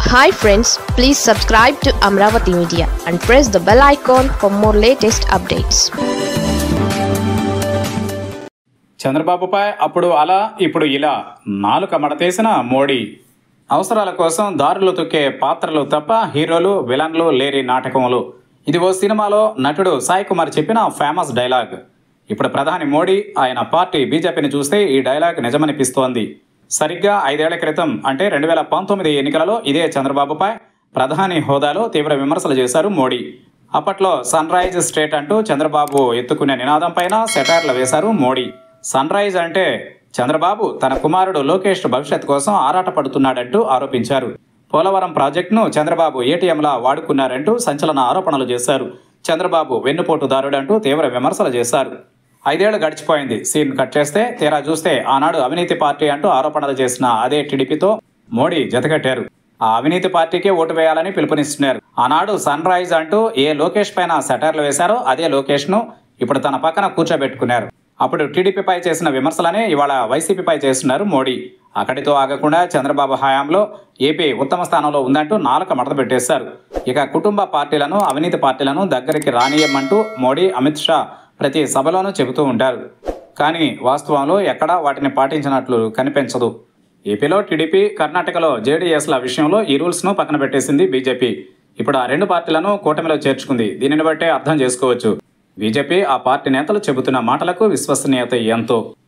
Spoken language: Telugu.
hi friends please subscribe to Amaravati media and press the bell icon for more latest updates చంద్రబాబుపై అప్పుడు అలా ఇప్పుడు ఇలా నాలుక మడతేసిన మోడీ అవసరాల కోసం దారులు తొక్కే పాత్రలు తప్ప హీరోలు విలన్లు లేరి నాటకములు ఇది ఓ సినిమాలో నటుడు సాయి కుమార్ చెప్పిన ఫేమస్ డైలాగ్ ఇప్పుడు ప్రధాని మోడీ ఆయన పార్టీ బీజేపీని చూస్తే ఈ డైలాగ్ నిజమనిపిస్తోంది సరిగ్గా ఐదేళ్ల క్రితం అంటే రెండు వేల పంతొమ్మిది ఎన్నికలలో ఇదే చంద్రబాబుపై ప్రధాని హోదాలో తీవ్ర విమర్శలు చేశారు మోడీ అప్పట్లో సన్ రైజ్ స్టేట్ అంటూ చంద్రబాబు ఎత్తుకునే నినాదం పైన సెటైర్లు వేశారు మోడీ సన్ రైజ్ అంటే చంద్రబాబు తన కుమారుడు లోకేష్ భవిష్యత్ కోసం ఆరాటపడుతున్నాడంటూ ఆరోపించారు పోలవరం ప్రాజెక్టును చంద్రబాబు ఏటీఎంలా వాడుకున్నారంటూ సంచలన ఆరోపణలు చేశారు చంద్రబాబు వెన్నుపోటుదారుడంటూ తీవ్ర విమర్శలు చేశారు ఐదేళ్లు గడిచిపోయింది సీన్ కట్ చేస్తే తీరా చూస్తే ఆనాడు అవినీతి పార్టీ అంటూ ఆరోపణలు చేసిన అదే టీడీపీతో మోడీ జతకట్టారు ఆ అవినీతి పార్టీకే ఓటు వేయాలని పిలుపునిస్తున్నారు ఆనాడు సన్ రైజ్ అంటూ ఏ లోకేష్ పైన సెటర్లు వేశారో అదే లోకేష్ ను ఇప్పుడు తన పక్కన కూర్చోబెట్టుకున్నారు అప్పుడు టీడీపీపై చేసిన విమర్శలనే ఇవాళ వైసీపీపై చేస్తున్నారు మోడీ అక్కడితో ఆగకుండా చంద్రబాబు హయాంలో ఏపీ ఉత్తమ స్థానంలో ఉందంటూ నాలుక మడత పెట్టేశారు ఇక కుటుంబ పార్టీలను అవినీతి పార్టీలను దగ్గరికి రానియమంటూ మోడీ అమిత్ షా ప్రతి సభలోనూ చెబుతూ ఉంటారు కానీ వాస్తవంలో ఎక్కడా వాటిని పాటించినట్లు కనిపించదు ఏపీలో టీడీపీ కర్ణాటకలో జేడీఎస్ల విషయంలో ఈ రూల్స్ను పక్కన పెట్టేసింది బీజేపీ ఇప్పుడు ఆ రెండు పార్టీలను కూటమిలో చేర్చుకుంది దీనిని బట్టే అర్థం చేసుకోవచ్చు బీజేపీ ఆ పార్టీ నేతలు చెబుతున్న మాటలకు విశ్వసనీయత ఎంతో